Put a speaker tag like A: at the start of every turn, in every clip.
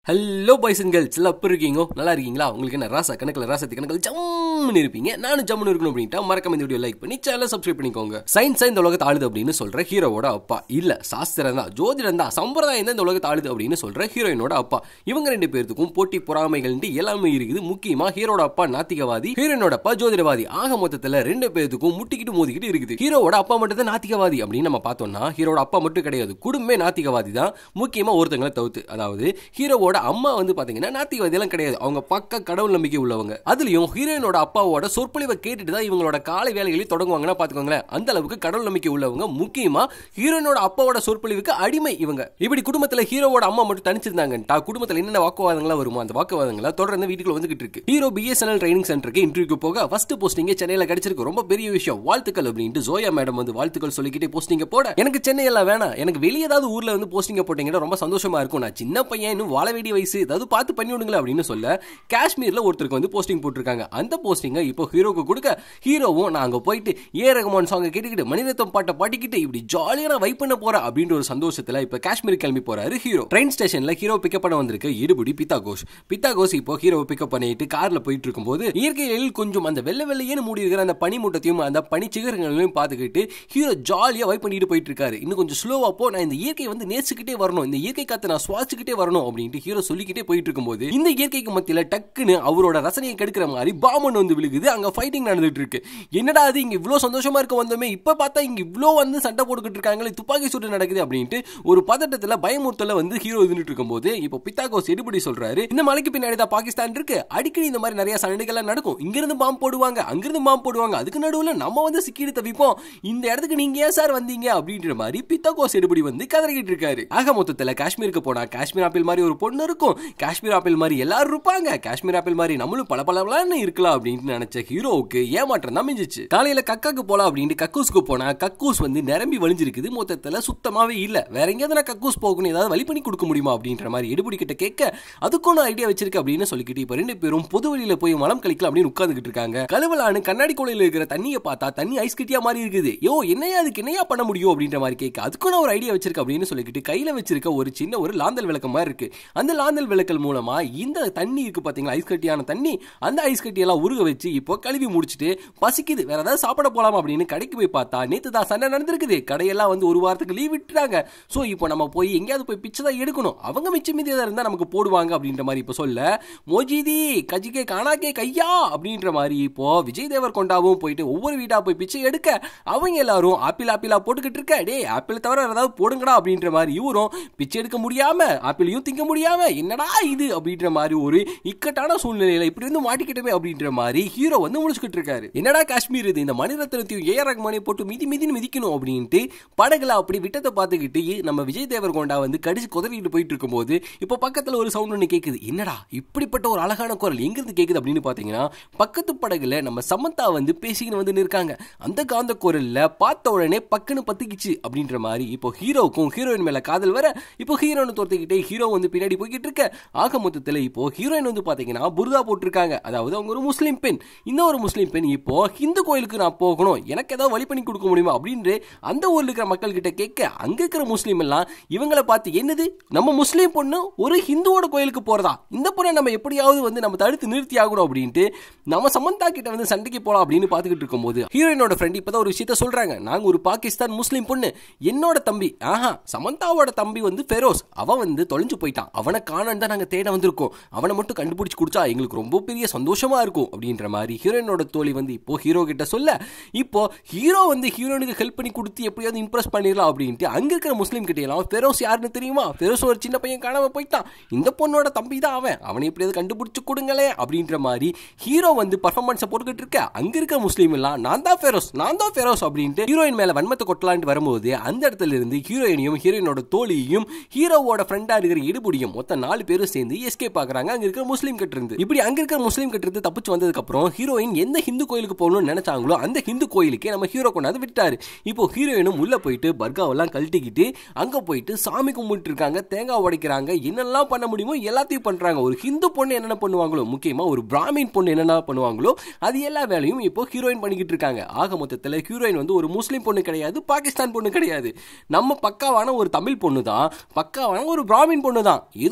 A: hello boys and girls எல்லாம் எப்படி இருக்கீங்க நல்லா இருக்கீங்களா உங்களுக்கு என்ன ராசா கணக்கில் ராசத்தி கணக்கில் ஜம்முன்னு இருப்பீங்க நானும் ஜம்முன்னு இருக்கணும் அப்படின்ட்டா மறக்காம இந்த வீடியோ லைக் பண்ணி சேனல் சப்ஸ்கிரைப் பண்ணிக்கோங்க சயின்ஸ் இந்த உலகத்தை ஆளுது அப்படின்னு சொல்ற ஹீரோவோட அப்பா இல்ல சாஸ்திரம் தான் ஜோதிடம் தான் சம்பிரதாயம் தான் இந்த உலகத்தை ஆளுது அப்படின்னு சொல்ற ஹீரோயினோட அப்பா இவங்க ரெண்டு பேர்த்துக்கும் போட்டி பொறாமைகள் எல்லாமே இருக்குது முக்கியமா ஹீரோட அப்பா நாத்திகவாதி ஹீரோயினோட அப்பா ஜோதிடவாதி ஆக மொத்தத்துல ரெண்டு பேர்த்துக்கும் முட்டிக்கிட்டு மோதிக்கிட்டு இருக்குது ஹீரோவோட அப்பா மட்டும் தான் நாத்திகவாதி அப்படின்னு நம்ம பார்த்தோம்னா ஹீரோட அப்பா மட்டும் கிடையாது குடும்பமே நாத்திகவாதி தான் முக்கியமா ஒருத்தங்களை தவிர்த்து அதாவது ஹீரோவோட அம்மா வந்து பாத்தீங்கன்னா நாத்திகவாதி எல்லாம் கிடையாது அவங்க பக்க கடவுள் நம்பிக்கை உள்ளவங்க அதுலயும் ஹீரோயினோட அப்பாவோட சொற்பொழிவை கேட்டுட்டு தான் இவங்களோட காலை வேலைகளை தொடங்குவாங்கன்னா பாத்துக்கோங்களேன் அந்த அளவுக்கு கடவுள் நம்பிக்கை உள்ளவங்க முக்கியமா ஹீரோயினோட அப்பாவோட சொற்பொழிவுக்கு அடிமை இவங்க இப்படி குடும்பத்துல ஹீரோவோட அம்மா மட்டும் தனிச்சிருந்தாங்கட்டா குடும்பத்துல என்னென்ன வாக்குவாதங்களா வருமோ அந்த வாக்குவாதங்களா தொடர்ந்து வீட்டுக்குள்ள வந்துகிட்டு இருக்கு ஹீரோ பிஎஸ்என்எல் ட்ரைனிங் சென்டருக்கு இன்டர்வியூக்கு போக ஃபர்ஸ்ட் போஸ்டிங் சென்னையில கிடைச்சிருக்கு ரொம்ப பெரிய விஷயம் வாழ்த்துக்கள் அப்படின்ட்டு ஜோயா மேடம் வந்து வாழ்த்துக்கள் சொல்லிக்கிட்டே போஸ்டிங்க போட எனக்கு சென்னை எல்லாம் வேணாம் எனக்கு வெளியே ஏதாவது ஊர்ல வந்து போஸ்டிங்க போட்டீங்கன்னா ரொம்ப சந்தோஷமா இருக்கும் நான் சின்ன பையன் இன்னும் வாழ வேண்டிய வயசு ஏதாவது பார்த்து பண்ணி விடுங்களேன் அப்படின்னு சொல்ல காஷ்மீர்ல ஒருத்தருக்கு வந்து போஸ்டிங் போட்டிருக்காங்க அந்த போஸ்டிங்க இப்போ ஹீரோக்கு கொடுக்க ஹீரோவும் நான் அங்க போயிட்டு ஏ ரகமான் சாங்க கேட்டுக்கிட்டு மணிரத்தம் பாட்டை பாட்டிக்கிட்டு இப்படி ஜாலியா நான் வைப் பண்ண போறேன் அப்படின்ற ஒரு சந்தோஷத்துல இப்ப காஷ்மீர் கிளம்பி போறாரு ஹீரோ ட்ரெயின் ஸ்டேஷன்ல ஹீரோ பிக்கப் பண்ண வந்திருக்க இருபடி பித்தா கோஷ் பித்தா கோஷ் இப்போ ஹீரோவை பிக்கப் பண்ணிட்டு கார்ல போயிட்டு இருக்கும்போது இயற்கையில் கொஞ்சம் அந்த வெள்ளை வெள்ளையேன்னு மூடி இருக்கிற அந்த பனி மூட்டத்தையும் அந்த பனி சிகரங்களையும் பார்த்துக்கிட்டு ஹீரோ ஜாலியா வைப் பண்ணிட்டு போயிட்டு இருக்காரு இன்னும் கொஞ்சம் ஸ்லோவா போ நான் இந்த இயற்கையை வந்து நேசிக்கிட்டே வரணும் இந்த இயற்கை காத்து நான் சுவாசிக்கிட்டே வரணும் அப்படின்ட்டு ஹீரோ சொல்லிக்கிட்டே போயிட்டு இருக்கும்போது இந்த இயற்கைக்கு மத்தியில டக்குன்னு அவரோட ரசனையை கெடுக்கிற மாதிரி பாமன் வந்து விழுகுது அங்க ஃபைட்டிங் நடந்துட்டு இருக்கு என்னடா அது இங்க இவ்வளவு சந்தோஷமா இருக்க வந்தோமே இப்ப பார்த்தா இங்க இவ்வளோ வந்து சண்டை போட்டுக்கிட்டு இருக்காங்களே துப்பாக்கி சூடு நடக்குது அப்படின்ட்டு ஒரு பதட்டத்துல பயமுறுத்தல வந்து ஹீரோ இருந்துட்டு இருக்கும்போது இப்போ பித்தாகோஸ் எடுபடி சொல்றாரு இந்த மலைக்கு பின்னாடி தான் பாகிஸ்தான் இருக்கு அடிக்கடி இந்த மாதிரி நிறைய சண்டைகள்லாம் நடக்கும் இங்கிருந்து பாம்பு போடுவாங்க அங்கிருந்து பாம்பு போடுவாங்க அதுக்கு நடுவுல நம்ம வந்து சிக்கிட்டு தவிப்போம் இந்த இடத்துக்கு நீங்க ஏன் சார் வந்தீங்க அப்படின்ற மாதிரி பித்தாகோஸ் எடுபடி வந்து கதறிக்கிட்டு இருக்காரு ஆக மொத்தத்துல காஷ்மீருக்கு போனா காஷ்மீர் ஆப்பிள் மாதிரி ஒரு பொண்ணு இருக்கும் காஷ்மீர் ஆப்பிள் மாதிரி எல்லாரும் இருப்பாங்க காஷ்மீர் ஆப்பிள் மாதிரி நம்மளும் பல பலன்னு இருக்கலாம் அப்படின்னு நினைச்ச ஹீரோவுக்கு ஏமாற்றம் தான் மிஞ்சிச்சு காலையில கக்காக்கு போலாம் அப்படின்ட்டு கக்கூஸ்க்கு போனா கக்கூஸ் வந்து நிரம்பி வலிஞ்சிருக்குது மொத்தத்துல சுத்தமாவே இல்ல வேற எங்கேயாவது நான் கக்கூஸ் போகணும் ஏதாவது வழி பண்ணி கொடுக்க முடியுமா அப்படின்ற மாதிரி எடுபடி கிட்ட கேட்க அதுக்கும் நான் ஐடியா வச்சிருக்கேன் அப்படின்னு சொல்லிக்கிட்டு இப்ப ரெண்டு பேரும் பொது வழியில போய் மலம் கழிக்கலாம் அப்படின்னு உட்காந்துக்கிட்டு இருக்காங்க கழுவலான்னு கண்ணாடி கோலையில இருக்கிற தண்ணியை பார்த்தா தண்ணி ஐஸ் கட்டியா மாதிரி இருக்குது யோ என்னையா அதுக்கு என்னையா பண்ண முடியும் அப்படின்ற மாதிரி கேட்க அதுக்கும் நான் ஒரு ஐடியா வச்சிருக்கேன் அப்படின்னு சொல்லிக்கிட்டு கையில வச்சிருக்க ஒரு சின்ன ஒரு லாந்தல் விளக்கம் மாதிரி இருக்கு அந்த லாந்தல் விளக்கல் மூலமா இந்த தண்ணி இருக்கு பாத்தீங்களா ஐஸ் கட்டியான தண்ணி அந்த ஐஸ் கட்டியெல்லாம் உருக வச்சு இப்போ கழுவி முடிச்சுட்டு பசிக்குது வேற ஏதாவது சாப்பிட போலாம் அப்படின்னு கடைக்கு போய் பார்த்தா நேத்து தான் சண்டை நடந்திருக்குது கடையெல்லாம் வந்து ஒரு வாரத்துக்கு லீவ் விட்டுட்டாங்க சோ இப்போ நம்ம போய் எங்கேயாவது போய் பிச்சை தான் எடுக்கணும் அவங்க மிச்சம் மீதி இருந்தா நமக்கு போடுவாங்க அப்படின்ற மாதிரி இப்போ சொல்ல மோஜிதி கஜிகே காணாக்கே கையா அப்படின்ற மாதிரி இப்போ விஜய் தேவர் கொண்டாவும் போயிட்டு ஒவ்வொரு வீட்டா போய் பிச்சை எடுக்க அவங்க எல்லாரும் ஆப்பிள் ஆப்பிளா போட்டுக்கிட்டு இருக்க டே ஆப்பிள் தவிர வேற ஏதாவது போடுங்கடா அப்படின்ற மாதிரி இவரும் பிச்சை எடுக்க முடியாம ஆப்பிளையும் திங்க முடியாம என்னடா இது அப்படின்ற மாதிரி ஒரு இக்கட்டான சூழ்நிலையில இப்படி இருந்து மாட்டிக்கிட்டவே அப்படின்ற மாதிரி ஹீரோ வந்து முடிச்சுக்கிட்டு இருக்காரு என்னடா காஷ்மீர் இது இந்த மணிரத்னத்தையும் ஏ ரகுமானை போட்டு மிதி மிதின்னு மிதிக்கணும் அப்படின்ட்டு படகுல அப்படி விட்டத்தை பார்த்துக்கிட்டு நம்ம விஜய் தேவர் கொண்டா வந்து கடிச்சு குதறிட்டு போயிட்டு இருக்கும்போது இப்போ பக்கத்துல ஒரு சவுண்ட் ஒன்று கேட்குது என்னடா இப்படிப்பட்ட ஒரு அழகான குரல் எங்கிருந்து கேட்குது அப்படின்னு பார்த்தீங்கன்னா பக்கத்து படகுல நம்ம சமந்தா வந்து பேசிக்கின்னு வந்து நிற்காங்க அந்த காந்த குரல்ல பார்த்த உடனே பக்குன்னு பத்திக்கிச்சு அப்படின்ற மாதிரி இப்போ ஹீரோவுக்கும் ஹீரோயின் மேல காதல் வர இப்போ ஹீரோயின் தோர்த்துக்கிட்டே ஹீரோ வந்து பின்னாடி போய்கிட்டு இருக்க ஆக மொத்தத்தில் இப்போ ஹீரோயின் வந்து பாத்தீங்கன்னா புருதா போட்டிருக்காங்க அதாவது அவங்க ஒரு முஸ்லீம் பெண் இன்னொரு முஸ்லீம் பெண் இப்போ ஹிந்து கோயிலுக்கு நான் போகணும் எனக்கு ஏதாவது வழி பண்ணி கொடுக்க முடியுமா அப்படின்னு அந்த ஊர்ல இருக்கிற மக்கள் கிட்ட கேட்க அங்க இருக்கிற முஸ்லீம் எல்லாம் இவங்களை பார்த்து என்னது நம்ம முஸ்லீம் பொண்ணு ஒரு ஹிந்துவோட கோயிலுக்கு போறதா இந்த பொண்ணை நம்ம எப்படியாவது வந்து நம்ம தடுத்து நிறுத்தி ஆகணும் அப்படின்ட்டு நம்ம சமந்தா கிட்ட வந்து சண்டைக்கு போலாம் அப்படின்னு பாத்துக்கிட்டு இருக்கும்போது ஹீரோயினோட ஃப்ரெண்ட் இப்பதான் ஒரு விஷயத்த சொல்றாங்க நாங்க ஒரு பாகிஸ்தான் முஸ்லீம் பொண்ணு என்னோட தம்பி ஆஹா சமந்தாவோட தம்பி வந்து ஃபெரோஸ் அவன் வந்து தொலைஞ்சு போயிட்டான் அவனை காணான்னு தான் நாங்க தேட வந்திருக்கோம் அவனை மட்டும் கண்டுபிடிச்சு கொடுத்தா எங்களுக்கு ரொம்ப பெரிய சந்தோஷமா இருக்கும் அப்படின்ற மாதிரி ஹீரோயினோட தோழி வந்து இப்போ ஹீரோ கிட்ட சொல்ல இப்போ ஹீரோ வந்து ஹீரோயினுக்கு ஹெல்ப் பண்ணி கொடுத்து எப்படியாவது இம்ப்ரெஸ் பண்ணிடலாம் அப்படின்ட்டு அங்க இருக்கிற முஸ்லீம் கிட்ட எல்லாம் ஃபெரோஸ் யாருன்னு தெரியுமா ஃபெரோஸ் ஒரு சின்ன பையன் காணாம போயிட்டான் இந்த பொண்ணோட தம்பி தான் அவன் அவனை எப்படியாவது கண்டுபிடிச்சு கொடுங்களே அப்படின்ற மாதிரி ஹீரோ வந்து பர்ஃபார்மன்ஸை போட்டுக்கிட்டு இருக்க அங்க இருக்க முஸ்லீம் எல்லாம் நான் தான் ஃபெரோஸ் நான் தான் ஃபெரோஸ் அப்படின்ட்டு ஹீரோயின் மேல வன்மத்தை கொட்டலான்ட்டு வரும்போது அந்த இடத்துல இருந்து ஹீரோயினையும் ஹீரோயினோட தோழியையும் ஹீரோவோட ஃப்ரெண்டா இருக்கிற இடுபடியும் மொத்த நாலு பேரும் சேர்ந்து எஸ்கேப் ஆகுறாங்க அங்க இருக்கிற முஸ்லீம் கிட்ட இருந்து இப்படி அங்க இருக்கிற முஸ்லீம் கிட்ட இருந்து தப்பிச்சு வந்ததுக்கு அப்புறம் ஹீரோயின் எந்த ஹிந்து கோயிலுக்கு போகணும்னு நினைச்சாங்களோ அந்த ஹிந்து கோயிலுக்கே நம்ம ஹீரோ கொண்டாந்து விட்டாரு இப்போ ஹீரோயினும் உள்ள போயிட்டு பர்காவெல்லாம் கழட்டிக்கிட்டு அங்க போயிட்டு சாமி கும்பிட்டு இருக்காங்க தேங்காய் உடைக்கிறாங்க என்னெல்லாம் பண்ண முடியுமோ எல்லாத்தையும் பண்றாங்க ஒரு ஹிந்து பொண்ணு என்னென்ன பண்ணுவாங்களோ முக்கியமா ஒரு பிராமின் பொண்ணு என்னென்ன பண்ணுவாங்களோ அது எல்லா வேலையும் இப்போ ஹீரோயின் பண்ணிக்கிட்டு இருக்காங்க ஆக மொத்தத்தில் ஹீரோயின் வந்து ஒரு முஸ்லீம் பொண்ணு கிடையாது பாகிஸ்தான் பொண்ணு கிடையாது நம்ம பக்காவான ஒரு தமிழ் பொண்ணு தான் பக்காவான ஒரு பிராமின் பொண்ணு தான் ஏதோ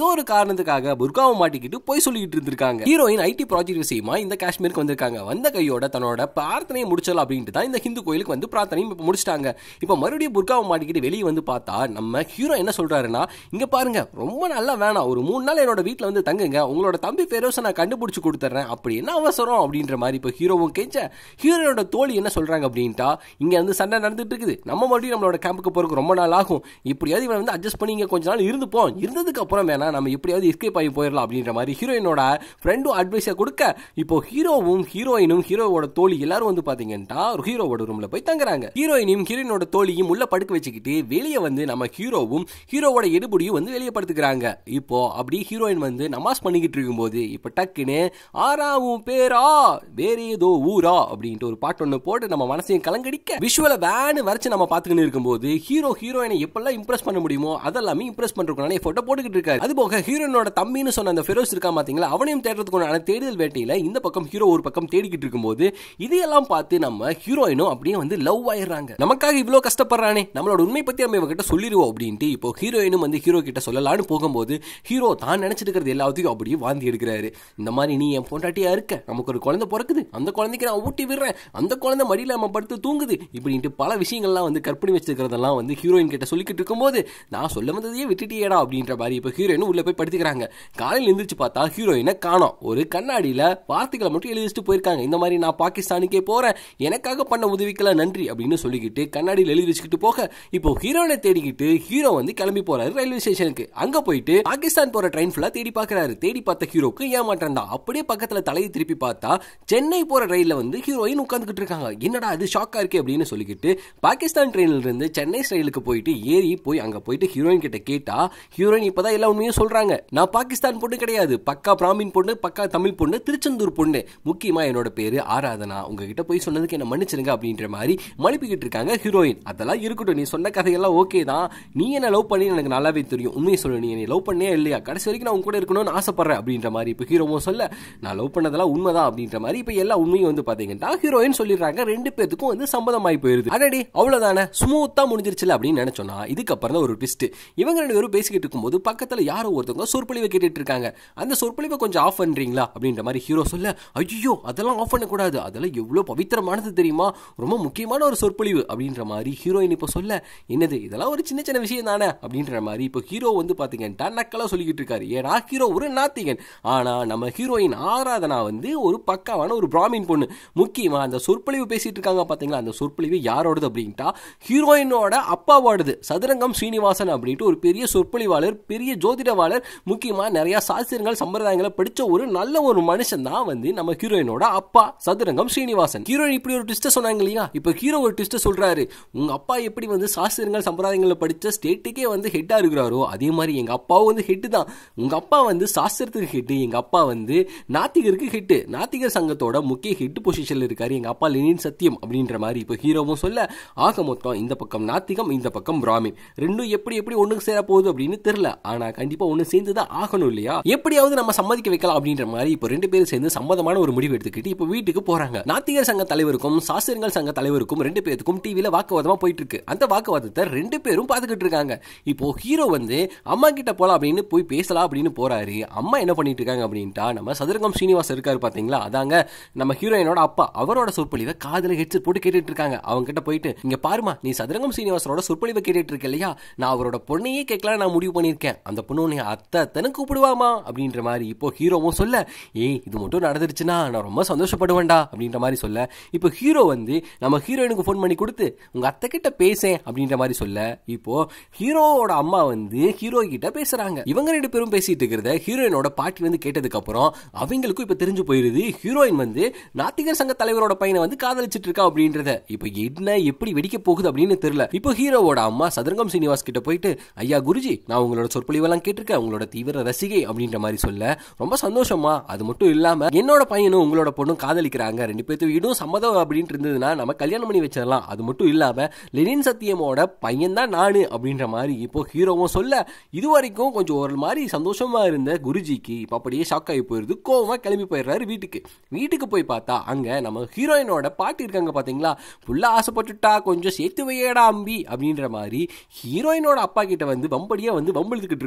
A: ஏதோ ஒரு காரணத்துக்காக புர்காவை மாட்டிக்கிட்டு போய் சொல்லிட்டு இருந்திருக்காங்க ஹீரோயின் ஐடி ப்ராஜெக்ட் விஷயமா இந்த காஷ்மீருக்கு வந்திருக்காங்க வந்த கையோட தன்னோட பிரார்த்தனையை முடிச்சலாம் அப்படின்ட்டு தான் இந்த ஹிந்து கோயிலுக்கு வந்து பிரார்த்தனையும் இப்போ முடிச்சிட்டாங்க இப்போ மறுபடியும் புர்காவை மாட்டிக்கிட்டு வெளியே வந்து பார்த்தா நம்ம ஹீரோ என்ன சொல்றாருன்னா இங்க பாருங்க ரொம்ப நல்லா வேணாம் ஒரு மூணு நாள் என்னோட வீட்டில் வந்து தங்குங்க உங்களோட தம்பி ஃபெரோஸை நான் கண்டுபிடிச்சு கொடுத்துட்றேன் அப்படி என்ன அவசரம் அப்படின்ற மாதிரி இப்போ ஹீரோவும் கேட்ச ஹீரோனோட தோழி என்ன சொல்றாங்க அப்படின்ட்டா இங்க வந்து சண்டை நடந்துட்டு இருக்குது நம்ம மறுபடியும் நம்மளோட கேம்புக்கு போறதுக்கு ரொம்ப நாள் ஆகும் இப்படியாவது இவன் வந்து அட்ஜஸ்ட் பண்ணி இங்க கொஞ்ச நாள் இருந்துப்போம் இருந்ததுக்கு அப்புறம் வேணா நம்ம எப்படியாவது எஸ்கேப் ஆகி போயிடலாம் அப்படின்ற மாதிரி ஹீரோயினோட ஃப்ரெண்டும் அட்வைஸை கொடுக்க இப்போ ஹீரோவும் ஹீரோயினும் ஹீரோவோட தோழி எல்லாரும் வந்து பாத்தீங்கன்னா ஹீரோவோட ரூம்ல போய் தங்குறாங்க ஹீரோயினையும் ஹீரோயினோட தோழியும் உள்ள படுக்க வச்சுக்கிட்டு வெளியே வந்து நம்ம ஹீரோவும் ஹீரோவோட எடுபடியும் வந்து வெளியே படுத்துக்கிறாங்க இப்போ அப்படி ஹீரோயின் வந்து நமாஸ் பண்ணிக்கிட்டு இருக்கும்போது இப்போ டக்குன்னு ஆறாவும் பேரா வேற ஏதோ ஊரா அப்படின்ட்டு ஒரு பாட்டு ஒன்று போட்டு நம்ம மனசையும் கலங்கடிக்க விஷுவலை வேனு வரைச்சு நம்ம பார்த்துக்கிட்டு இருக்கும்போது ஹீரோ ஹீரோயினை எப்பெல்லாம் இம்ப்ரெஸ் பண்ண முடியுமோ அதெல்லாமே இம்ப்ரெஸ் பண்றதுக்கு போட்டோ போட்டுக்கிட்டு இருக்காரு அது போக ஹீரோயினோட தம்பின்னு சொன்ன அந்த ஃபெரோஸ் இருக்கா பாத்தீங்களா அவனையும் தேடுறதுக்கு தேடுதல் வேட்டையில இந்த பக்கம் ஹீரோ ஒரு பக்கம் தேடிக்கிட்டு இருக்கும்போது இதையெல்லாம் பார்த்து நம்ம ஹீரோயினும் அப்படியே வந்து லவ் ஆயிடுறாங்க நமக்காக இவ்வளோ கஷ்டப்படுறானே நம்மளோட உண்மை பத்தி நம்ம இவகிட்ட சொல்லிடுவோம் அப்படின்ட்டு இப்போ ஹீரோயினும் வந்து ஹீரோ கிட்ட சொல்லலான்னு போகும்போது ஹீரோ தான் நினைச்சிட்டு இருக்கிறது எல்லாத்தையும் அப்படியே வாந்தி எடுக்கிறாரு இந்த மாதிரி நீ என் பொண்டாட்டியா இருக்க நமக்கு ஒரு குழந்தை பிறக்குது அந்த குழந்தைக்கு நான் ஊட்டி விடுறேன் அந்த குழந்தை மடியில நம்ம படுத்து தூங்குது இப்படின்ட்டு பல விஷயங்கள்லாம் வந்து கற்பனை வச்சிருக்கிறதெல்லாம் வந்து ஹீரோயின் கிட்ட சொல்லிக்கிட்டு இருக்கும்போது நான் சொல்ல வந்ததையே விட்டுட்டியேடா அப்படின்ற மாதிரி இப்போ ஹீரோயின் உள்ள போய் படுத்துக்கிறாங்க காலையில் எந்திரிச்சு பார்த்தா ஹீரோயினை காணோம் ஒரு கண்ணாடியில வார்த்தைகளை மட்டும் எழுதி வச்சுட்டு போயிருக்காங்க இந்த மாதிரி நான் பாகிஸ்தானுக்கே போறேன் எனக்காக பண்ண உதவிக்கெல்லாம் நன்றி அப்படின்னு சொல்லிக்கிட்டு கண்ணாடியில் எழுதி வச்சுக்கிட்டு போக இப்போ ஹீரோயினை தேடிக்கிட்டு ஹீரோ வந்து கிளம்பி போறாரு ரயில்வே ஸ்டேஷனுக்கு அங்க போயிட்டு பாகிஸ்தான் போற ட்ரெயின் ஃபுல்லா தேடி பார்க்கறாரு தேடி பார்த்த ஹீரோக்கு ஏமாற்றம் தான் அப்படியே பக்கத்துல தலையை திருப்பி பார்த்தா சென்னை போற ரயில்ல வந்து ஹீரோயின் உட்காந்துக்கிட்டு இருக்காங்க என்னடா அது ஷாக்கா இருக்கு அப்படின்னு சொல்லிக்கிட்டு பாகிஸ்தான் ட்ரெயின்ல இருந்து சென்னை ரயிலுக்கு போயிட்டு ஏறி போய் அங்க போயிட்டு ஹீரோயின் கிட்ட கேட்டா ஹீரோயின் இப்பதான் எல்லா உண்மையும் சொல்றாங்க நான் பாகிஸ்தான் பொண்ணு கிடையாது பக்கா பிராமின் பொண்ணு பக்கா தமிழ் பொண்ணு திருச்செந்தூர் பொண்ணு முக்கியமா என்னோட பேரு ஆராதனா உங்ககிட்ட போய் சொன்னதுக்கு என்ன மன்னிச்சிருங்க அப்படின்ற மாதிரி மழுப்பிக்கிட்டு இருக்காங்க ஹீரோயின் அதெல்லாம் இருக்கட்டும் நீ சொன்ன கதையெல்லாம் ஓகே தான் நீ என்ன லவ் பண்ணி எனக்கு நல்லாவே தெரியும் உண்மையை சொல்லு நீ என்னை லவ் பண்ணே இல்லையா கடைசி வரைக்கும் நான் உங்க கூட இருக்கணும்னு ஆசைப்படுறேன் அப்படின்ற மாதிரி இப்போ ஹீரோவும் சொல்ல நான் லவ் பண்ணதெல்லாம் உண்மைதான் அப்படின்ற மாதிரி இப்போ எல்லா உண்மையும் வந்து பாத்தீங்கன்னா ஹீரோயின் சொல்லிடுறாங்க ரெண்டு பேத்துக்கும் வந்து சம்மதமாயி போயிருது அடடி அவ்வளவுதானே ஸ்மூத்தா முடிஞ்சிருச்சுல அப்படின்னு நினைச்சோன்னா இதுக்கப்புறம் தான் ஒரு ட்விஸ்ட் இவங்க ரெண்டு பேரும் பேசிக்கிட்டு இருக்கும்போது பக்கத்துல யாரோ ஒருத்தவங்க சொற்பொழிவை கேட்டுட்டு இருக்காங்க அந்த சொற்பொழிவை கொஞ்சம் ஆஃப் பண்றீங்களா அப்படின்ற மாதிரி ஹீரோ சொல்ல ஐயோ அதெல்லாம் ஆஃப் பண்ணக்கூடாது அதெல்லாம் எவ்வளவு பவித்திரமானது தெரியுமா ரொம்ப முக்கியமான ஒரு சொற்பொழிவு அப்படின்ற மாதிரி ஹீரோயின் இப்போ சொல்ல என்னது இதெல்லாம் ஒரு சின்ன சின்ன விஷயம் தானே அப்படின்ற மாதிரி இப்போ ஹீரோ வந்து பாத்தீங்கன்னா நக்கலா சொல்லிக்கிட்டு இருக்காரு ஏன்னா ஹீரோ ஒரு நாத்திகன் ஆனா நம்ம ஹீரோயின் ஆராதனா வந்து ஒரு பக்காவான ஒரு பிராமின் பொண்ணு முக்கியமா அந்த சொற்பொழிவு பேசிட்டு இருக்காங்க பாத்தீங்களா அந்த சொற்பொழிவு யாரோடது அப்படின்ட்டா ஹீரோயினோட அப்பாவோடது சதுரங்கம் ஸ்ரீனிவாசன் அப்படின்ட்டு ஒரு பெரிய சொற்பொழிவாளர் பெரிய ஜோதிடவாளர் முக்கியமா நிறைய சாஸ்திரங்கள் சம்பிரதாயங்களை படிச்ச ஒரு நல்ல ஒரு மனுஷன் தான் வந்து நம்ம ஹீரோயினோட அப்பா சதுரங்கம் ஸ்ரீனிவாசன் ஹீரோயின் இப்படி ஒரு ட்விஸ்ட சொன்னாங்க இல்லையா இப்போ ஹீரோ ஒரு ட்விஸ்ட சொல்றாரு உங்க அப்பா எப்படி வந்து சாஸ்திரங்கள் சம்பிரதாயங்களை படிச்ச ஸ்டேட்டுக்கே வந்து ஹெட்டா இருக்கிறாரோ அதே மாதிரி எங்க அப்பாவும் வந்து ஹெட்டு தான் உங்க அப்பா வந்து சாஸ்திரத்துக்கு ஹெட்டு எங்க அப்பா வந்து நாத்திகருக்கு ஹெட்டு நாத்திகர் சங்கத்தோட முக்கிய ஹெட் பொசிஷன்ல இருக்காரு எங்க அப்பா லெனின் சத்தியம் அப்படின்ற மாதிரி இப்போ ஹீரோவும் சொல்ல ஆக மொத்தம் இந்த பக்கம் நாத்திகம் இந்த பக்கம் பிராமின் ரெண்டும் எப்படி எப்படி ஒண்ணுக்கு சேர போகுது அப்படின்னு தெரியல ஆனா கண்டிப்பா ஒண்ணு சேர்ந்து தான் ஆகணும் இல்லையா எப்படியாவது நம்ம சம்மதிக்க வைக்கலாம் அப்படின்ற மாதிரி இப்போ ரெண்டு பேரும் சேர்ந்து சம்மதமான ஒரு முடிவு எடுத்துக்கிட்டு இப்போ வீட்டுக்கு போறாங்க நாத்திகர் சங்க தலைவருக்கும் சாஸ்திரங்கள் சங்க தலைவருக்கும் ரெண்டு பேருக்கும் டிவியில வாக்குவாதமா போயிட்டு இருக்கு அந்த வாக்குவாதத்தை ரெண்டு பேரும் பார்த்துக்கிட்டு இருக்காங்க இப்போ ஹீரோ வந்து அம்மா கிட்ட போலாம் அப்படின்னு போய் பேசலாம் அப்படின்னு போறாரு அம்மா என்ன பண்ணிட்டு இருக்காங்க அப்படின்ட்டா நம்ம சதுரங்கம் ஸ்ரீனிவாஸ் இருக்காரு பாத்தீங்களா அதாங்க நம்ம ஹீரோயினோட அப்பா அவரோட சொற்பொழிவை காதுல ஹெட்செட் போட்டு கேட்டுட்டு இருக்காங்க அவங்க கிட்ட போயிட்டு இங்க பாருமா நீ சதுரங்கம் சீனிவாசனோட சொற்பொழிவை கேட்டுட்டு இருக்க இல்லையா நான் அவரோட பொண்ணையே கேட்கலாம் நான் முடிவு பண்ணியிருக்கேன் அந்த பொண்ணு உன்னை அத்தை அத்தனை கூப்பிடுவாமா அப்படின்ற மாதிரி இப்போ ஹீரோவும் சொல்ல ஏய் இது மட்டும் நடந்துருச்சுன்னா நான் ரொம்ப சந்தோஷப்படுவேன்டா அப்படின்ற மாதிரி சொல்ல இப்போ ஹீரோ வந்து நம்ம ஹீரோயினுக்கு ஃபோன் பண்ணி கொடுத்து உங்க அத்தை கிட்ட பேசேன் அப்படின்ற மாதிரி சொல்ல இப்போ ஹீரோவோட அம்மா வந்து ஹீரோ கிட்ட பேசுறாங்க இவங்க ரெண்டு பேரும் பேசிட்டு இருக்கிறத ஹீரோயினோட பாட்டி வந்து கேட்டதுக்கு அப்புறம் அவங்களுக்கும் இப்ப தெரிஞ்சு போயிருது ஹீரோயின் வந்து நாத்திகர் சங்க தலைவரோட பையனை வந்து காதலிச்சிட்டு இருக்கா அப்படின்றத இப்போ என்ன எப்படி வெடிக்க போகுது அப்படின்னு தெரியல இப்போ ஹீரோவோட அம்மா சதுரங்கம் சீனிவாஸ் கிட்ட போயிட்டு ஐயா குருஜி நான் உங்களோட சொற்பொழிவெல்லாம் கேட்டிருக்கேன் உங்களோட தீவிர ரசிகை அப்படின்ற மாதிரி சொல்ல ரொம்ப சந்தோஷமா அது மட்டும் இல்லாம என்னோட பையனும் உங்களோட பொண்ணும் காதலிக்கிறாங்க ரெண்டு பேர்த்து வீடும் சம்மதம் அப்படின்ட்டு இருந்ததுன்னா நம்ம கல்யாணம் பண்ணி வச்சிடலாம் அது மட்டும் இல்லாம லெனின் சத்தியமோட பையன் தான் நானு அப்படின்ற மாதிரி இப்போ ஹீரோவும் சொல்ல இது வரைக்கும் கொஞ்சம் ஒரு மாதிரி சந்தோஷமா இருந்த குருஜிக்கு இப்போ அப்படியே ஷாக் ஆகி போயிருது கோவமா கிளம்பி போயிடுறாரு வீட்டுக்கு வீட்டுக்கு போய் பார்த்தா அங்க நம்ம ஹீரோயினோட பாட்டி இருக்காங்க பாத்தீங்களா புள்ள ஆசைப்பட்டுட்டா கொஞ்சம் சேர்த்து வையடா அம்பி அப்படின்ற மாதிரி ஹீரோயினோட அப்பா கிட்ட வந்து வம்படியா வந்து வம்பெழுத்துக்கிட்டு இருக்கும்போது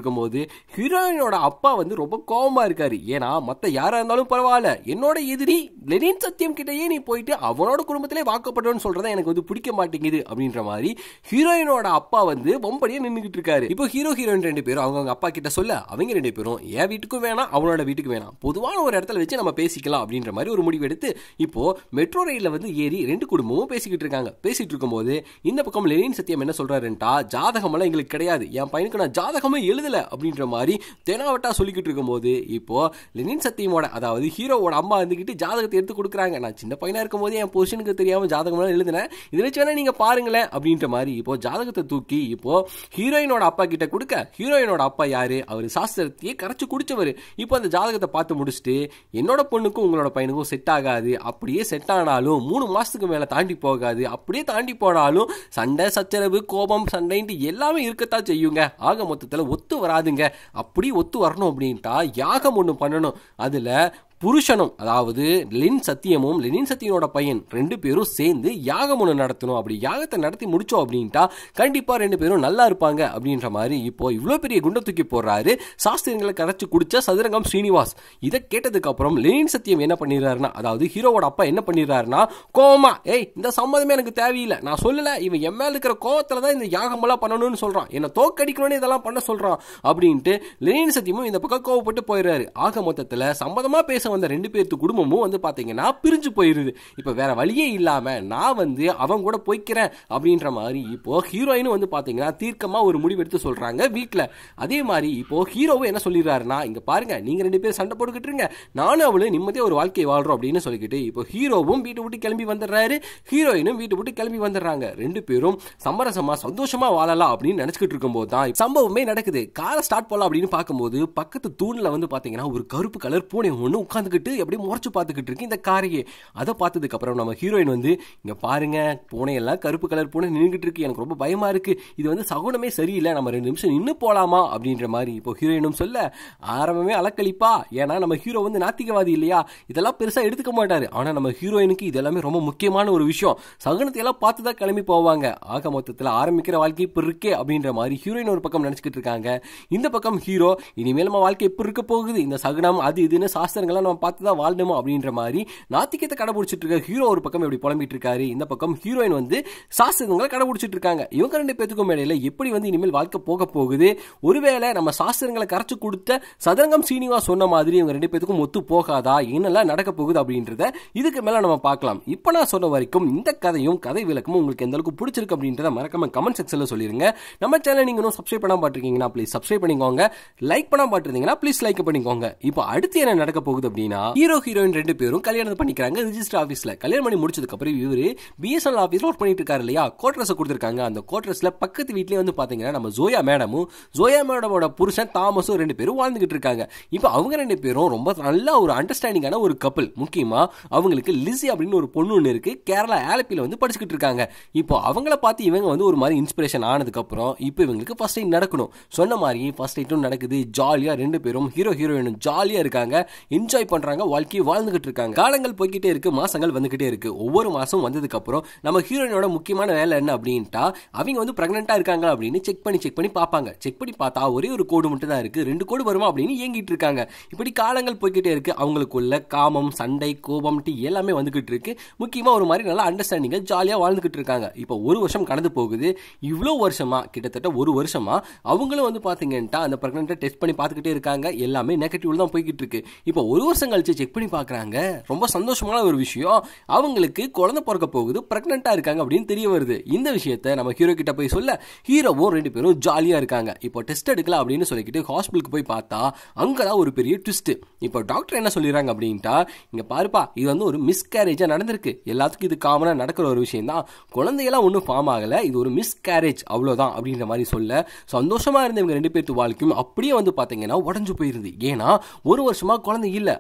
A: ஹீரோயினோட அப்பா வந்து ரொம்ப கோபமா இருக்காரு ஏன்னா மத்த யாரா இருந்தாலும் பரவாயில்ல என்னோட எதிரி லெனின் சத்தியம் கிட்டயே நீ போயிட்டு அவனோட குடும்பத்திலே வாக்கப்பட்டவன்னு சொல்றத எனக்கு வந்து பிடிக்க மாட்டேங்குது அப்படின்ற மாதிரி ஹீரோயினோட அப்பா வந்து பொம்படியே நின்றுகிட்டு இருக்காரு இப்போ ஹீரோ ஹீரோயின் ரெண்டு பேரும் அவங்க அப்பா கிட்ட சொல்ல அவங்க ரெண்டு பேரும் என் வீட்டுக்கும் வேணாம் அவனோட வீட்டுக்கு வேணாம் பொதுவான ஒரு இடத்துல வச்சு நம்ம பேசிக்கலாம் அப்படின்ற மாதிரி ஒரு முடிவு எடுத்து இப்போ மெட்ரோ ரயில்ல வந்து ஏறி ரெண்டு குடும்பமும் பேசிக்கிட்டு இருக்காங்க பேசிட்டு இருக்கும்போது இந்த பக்கம் லெனின் சத்தியம் என்ன சொல்றாருன்ட்டா ஜாதகம் எல்லாம் எங்களுக்கு கிடையாது என் பையனுக்கு நான் ஜாதகமே எழுதல அப்படின்ற மாதிரி தெனாவட்டா சொல்லிக்கிட்டு இருக்கும்போது இப்போ லெனின் சத்தியமோட அதாவது ஹீரோவோட அம்மா இருந்துகிட்டு ஜாதகத்தை எடுத்து கொடுக்குறாங்க நான் சின்ன பையனா இருக்கும்போது என் புருஷனுக்கு தெரியாம ஜாதகம் எல்லாம் எழுதினேன் இதை வச்சு வேணா நீங்க பாருங்களேன் அப்படின்ற மாதிரி இப்போ ஜாதகத்தை தூக்கி இப்போ ஹீரோயினோட அப்பா கிட்ட கொடுக்க ஹீரோயினோட அப்பா யாரு அவர் சாஸ்திரத்தையே கரைச்சு குடிச்சவர் இப்போ அந்த ஜாதகத்தை பார்த்து முடிச்சுட்டு என்னோட பொண்ணுக்கும் உங்களோட பையனுக்கும் செட் ஆகாது அப்படியே செட் ஆனாலும் மூணு மாசத்துக்கு மேல தாண்டி போகாது அப்படியே தாண்டி போனாலும் சண்டை சச்சரவு கோபம் சண்டைன்ட்டு எல்லாமே இருக்கத்தான் செய்யுங்க ஆக மொத்தத்தில் ஒத்து வராதுங்க அப்படி ஒத்து வரணும் அப்படின்ட்டா யாகம் ஒன்று பண்ணணும் அதுல புருஷனும் அதாவது லெனின் சத்தியமும் லெனின் சத்தியனோட பையன் ரெண்டு பேரும் சேர்ந்து யாகம் ஒன்று நடத்தணும் அப்படி யாகத்தை நடத்தி முடிச்சோம் அப்படின்ட்டா கண்டிப்பா ரெண்டு பேரும் நல்லா இருப்பாங்க அப்படின்ற மாதிரி இப்போ இவ்வளோ பெரிய குண்டை தூக்கி போடுறாரு சாஸ்திரங்களை கரைச்சு குடிச்ச சதுரங்கம் ஸ்ரீனிவாஸ் இதை கேட்டதுக்கு அப்புறம் லெனின் சத்தியம் என்ன பண்ணிடுறாருன்னா அதாவது ஹீரோவோட அப்பா என்ன பண்ணிடுறாருன்னா கோமா ஏய் இந்த சம்மதமே எனக்கு தேவையில்லை நான் சொல்லல இவன் என் மேல இருக்கிற கோவத்துல தான் இந்த யாகமெல்லாம் பண்ணணும்னு சொல்றான் என்ன தோக்கடிக்கணும்னு இதெல்லாம் பண்ண சொல்றான் அப்படின்ட்டு லெனின் சத்தியமும் இந்த பக்கம் கோவப்பட்டு போயிடுறாரு ஆக மொத்தத்தில் சம்மதமா பேச வந்த ரெண்டு பேர்த்து குடும்பமும் வந்து பாத்தீங்கன்னா பிரிஞ்சு போயிருது இப்ப வேற வழியே இல்லாம நான் வந்து அவன் கூட போய்க்கிறேன் அப்படின்ற மாதிரி இப்போ ஹீரோயினும் வந்து பாத்தீங்கன்னா தீர்க்கமா ஒரு முடிவு எடுத்து சொல்றாங்க வீட்டுல அதே மாதிரி இப்போ ஹீரோவும் என்ன சொல்லிடுறாருன்னா இங்க பாருங்க நீங்க ரெண்டு பேரும் சண்டை போட்டுக்கிட்டு இருங்க நானும் அவளும் நிம்மதியா ஒரு வாழ்க்கையை வாழ்றோம் அப்படின்னு சொல்லிக்கிட்டு இப்போ ஹீரோவும் வீட்டை விட்டு கிளம்பி வந்துடுறாரு ஹீரோயினும் வீட்டை விட்டு கிளம்பி வந்துடுறாங்க ரெண்டு பேரும் சமரசமா சந்தோஷமா வாழலாம் அப்படின்னு நினைச்சுக்கிட்டு இருக்கும்போது தான் சம்பவமே நடக்குது காரை ஸ்டார்ட் பண்ணலாம் அப்படின்னு பார்க்கும்போது பக்கத்து தூண்ல வந்து பாத்தீங்கன்னா ஒரு கருப்பு கலர் பூனை ஒன்று உட்காந்துக்கிட்டு எப்படி முறைச்சு பார்த்துக்கிட்டு இருக்கு இந்த காரையே அதை பார்த்ததுக்கு அப்புறம் நம்ம ஹீரோயின் வந்து இங்க பாருங்க பூனையெல்லாம் கருப்பு கலர் பூனை நின்றுகிட்டு இருக்கு எனக்கு ரொம்ப பயமா இருக்கு இது வந்து சகுனமே சரியில்லை நம்ம ரெண்டு நிமிஷம் நின்று போலாமா அப்படின்ற மாதிரி இப்போ ஹீரோயினும் சொல்ல ஆரம்பமே அலக்களிப்பா ஏன்னா நம்ம ஹீரோ வந்து நாத்திகவாதி இல்லையா இதெல்லாம் பெருசா எடுத்துக்க மாட்டாரு ஆனா நம்ம ஹீரோயினுக்கு இது எல்லாமே ரொம்ப முக்கியமான ஒரு விஷயம் சகுனத்தை எல்லாம் பார்த்து தான் கிளம்பி போவாங்க ஆக மொத்தத்தில் ஆரம்பிக்கிற வாழ்க்கை இப்ப இருக்கே அப்படின்ற மாதிரி ஹீரோயின் ஒரு பக்கம் நினைச்சுக்கிட்டு இருக்காங்க இந்த பக்கம் ஹீரோ இனிமேல் நம்ம வாழ்க்கை எப்படி இருக்க போகுது இந்த சகுனம் அது இதுன்னு சாஸ்திரங்கள்லாம் நம்ம பார்த்து தான் வாழணுமோ அப்படின்ற மாதிரி நாத்திகத்தை கடைபிடிச்சிட்டு இருக்க ஹீரோ ஒரு பக்கம் எப்படி புலம்பிட்டு இருக்காரு இந்த பக்கம் ஹீரோயின் வந்து சாஸ்திரங்களை கடைபிடிச்சிட்டு இருக்காங்க இவங்க ரெண்டு பேத்துக்கும் இடையில எப்படி வந்து இனிமேல் வாழ்க்கை போக போகுது ஒருவேளை நம்ம சாஸ்திரங்களை கரைச்சு கொடுத்த சதரங்கம் சீனிவாஸ் சொன்ன மாதிரி இவங்க ரெண்டு பேத்துக்கும் ஒத்து போகாதா என்னெல்லாம் நடக்க போகுது அப்படின்றத இதுக்கு மேல நம்ம பார்க்கலாம் இப்போ நான் சொன்ன வரைக்கும் இந்த கதையும் கதை விளக்கமும் உங்களுக்கு எந்த அளவுக்கு பிடிச்சிருக்கு அப்படின்றத மறக்காம கமெண்ட் செக்ஷன்ல சொல்லிருங்க நம்ம சேனல் நீங்க இன்னும் சப்ஸ்கிரைப் பண்ணாம பாட்டிருக்கீங்கன்னா ப்ளீஸ் சப்ஸ்கிரைப் பண்ணிக்கோங்க லைக் பண்ணாம பாட்டிருந்தீங்கன்னா ப்ளீஸ் லைக் பண்ணிக்கோங்க இப்போ அடுத்து என்ன நடக்க போகுது அப்படின்னா ஹீரோ ஹீரோயின் ரெண்டு பேரும் கல்யாணம் பண்ணிக்கிறாங்க ரிஜிஸ்டர் ஆஃபீஸ்ல கல்யாணம் பண்ணி முடிச்சதுக்கு அப்புறம் இவரு பிஎஸ்என்எல் ஆஃபீஸ்ல ஒர்க் பண்ணிட்டு இருக்காரு இல்லையா கோட்ரஸ் கொடுத்துருக்காங்க அந்த கோட்ரஸ்ல பக்கத்து வீட்லயே வந்து பாத்தீங்கன்னா நம்ம ஜோயா மேடமும் ஜோயா மேடமோட புருஷன் தாமஸும் ரெண்டு பேரும் வாழ்ந்துகிட்டு இருக்காங்க இப்போ அவங்க ரெண்டு பேரும் ரொம்ப நல்ல ஒரு அண்டர்ஸ்டாண்டிங்கான ஒரு கப்பல் முக்கியமா அவங்களுக்கு லிசி அப்படின்னு ஒரு பொண்ணு ஒன்று இருக்கு கேரளா ஆலப்பில வந்து படிச்சுக்கிட்டு இருக்காங்க இப்போ அவங்கள பார்த்து இவங்க வந்து ஒரு மாதிரி இன்ஸ்பிரேஷன் ஆனதுக்கு அப்புறம் இப்போ இவங்களுக்கு ஃபர்ஸ்ட் டைம் நடக்கணும் சொன்ன மாதிரி ஃபர்ஸ்ட் டைட்டும் நடக்குது ஜாலியா ரெண்டு பேரும் ஹீரோ ஹீரோயினும் ஜாலியா இருக்காங்க என்ஜாய் பண்றாங்க வாழ்க்கையை வாழ்ந்துகிட்டு இருக்காங்க காலங்கள் போய்கிட்டே இருக்கு மாசங்கள் வந்துகிட்டே இருக்கு ஒவ்வொரு மாசம் வந்ததுக்கு அப்புறம் நம்ம ஹீரோயினோட முக்கியமான வேலை என்ன அப்படின்ட்டா அவங்க வந்து பிரெக்னெண்டா இருக்காங்க அப்படின்னு செக் பண்ணி செக் பண்ணி பார்ப்பாங்க செக் பண்ணி பார்த்தா ஒரே ஒரு கோடு மட்டும் தான் இருக்கு ரெண்டு கோடு வருமா அப்படின்னு ஏங்கிட்டு இருக்காங்க இப்படி காலங்கள் போய்கிட்டே இருக்கு அவங்களுக்குள்ள காமம் சண்டை கோபம் டீ எல்லாமே வந்துகிட்டு இருக்கு முக்கியமா ஒரு மாதிரி நல்லா அண்டர்ஸ்டாண்டிங்கா ஜாலியா வாழ்ந்துகிட்டு இருக்காங்க இப்போ ஒரு வருஷம் கடந்து போகுது இவ்வளோ வருஷமா கிட்டத்தட்ட ஒரு வருஷமா அவங்களும் வந்து பாத்தீங்கன்னா அந்த பிரெக்னெண்ட்டை டெஸ்ட் பண்ணி பார்த்துக்கிட்டே இருக்காங்க எல்லாமே நெகட்டிவ் தான் போய்கிட்டு இருக்கு இப்போ ஒரு வருஷம் கழிச்சு செக் பண்ணி பார்க்கறாங்க ரொம்ப சந்தோஷமான ஒரு விஷயம் அவங்களுக்கு குழந்தை பிறக்க போகுது பிரெக்னெண்டா இருக்காங்க அப்படின்னு தெரிய வருது இந்த விஷயத்த நம்ம ஹீரோ கிட்ட போய் சொல்ல ஹீரோவும் ரெண்டு பேரும் ஜாலியா இருக்காங்க இப்போ டெஸ்ட் எடுக்கலாம் அப்படின்னு சொல்லிக்கிட்டு ஹாஸ்பிட்டலுக்கு போய் பார்த்தா அங்கதான் ஒரு பெரிய ட்விஸ்ட் இப்போ டாக்டர் என்ன சொல்லிடுறாங்க அப்படின்ட்டா இங்க பாருப்பா இது வந்து ஒரு மிஸ்கேரேஜா நடந்திருக்கு எல்லாத்துக்கும் இது காமனா நடக்கிற ஒரு விஷயம் தான் குழந்தையெல்லாம் ஒன்றும் ஃபார்ம் ஆகல இது ஒரு மிஸ்கேரேஜ் அவ்வளவுதான் அப்படின்ற மாதிரி சொல்ல சந்தோஷமா இருந்த இவங்க ரெண்டு பேர்த்து வாழ்க்கையும் அப்படியே வந்து பாத்தீங்கன்னா உடஞ்சு போயிருது ஏன்னா ஒரு வருஷமா குழந்தை இல்ல